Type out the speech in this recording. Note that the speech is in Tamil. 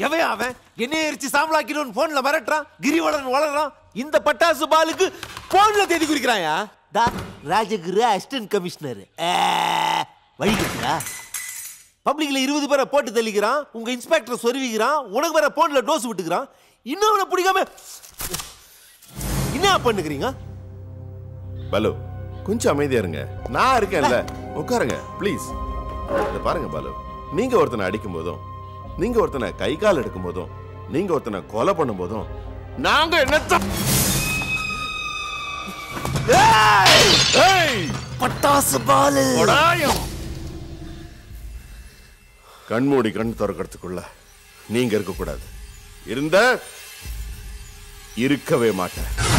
எவன் அவன் என்னைய எரிச்சு சாம்பலாக்கிடும் போன்ல மிரட்டுறான் கிரிவலன் வளர்றான் இந்த பட்டாசு பாலுக்கு போன்ல தேதி குறிக்கிறாயா டா ராஜகுரு அசிஸ்டன்ட் கமிஷனர் வழி கட்டுறா பப்ளிக்ல இருபது பேரை போட்டு தள்ளிக்கிறான் உங்க இன்ஸ்பெக்டர் சொருவிக்கிறான் உனக்கு வேற போன்ல டோஸ் விட்டுக்கிறான் இன்னொன்னு பிடிக்காம என்ன பண்ணுக்கிறீங்க பாலு கொஞ்சம் அமைதியா இருங்க நான் இருக்கேன்ல உட்காருங்க ப்ளீஸ் இத பாருங்க பாலு நீங்க ஒருத்தனை அடிக்கும் போதும் நீங்க ஒருத்தனை கை கால் எடுக்கும் போதும் நீங்க ஒருத்தனை கொலை பண்ணும் போதும் நாங்க என்னத்த ஏய்! பட்டாசு பாலு கொடாயம்! கண்மூடி கண் திறக்கிறதுக்குள்ள நீங்க இருக்க கூடாது இருந்த இருக்கவே மாட்டேன்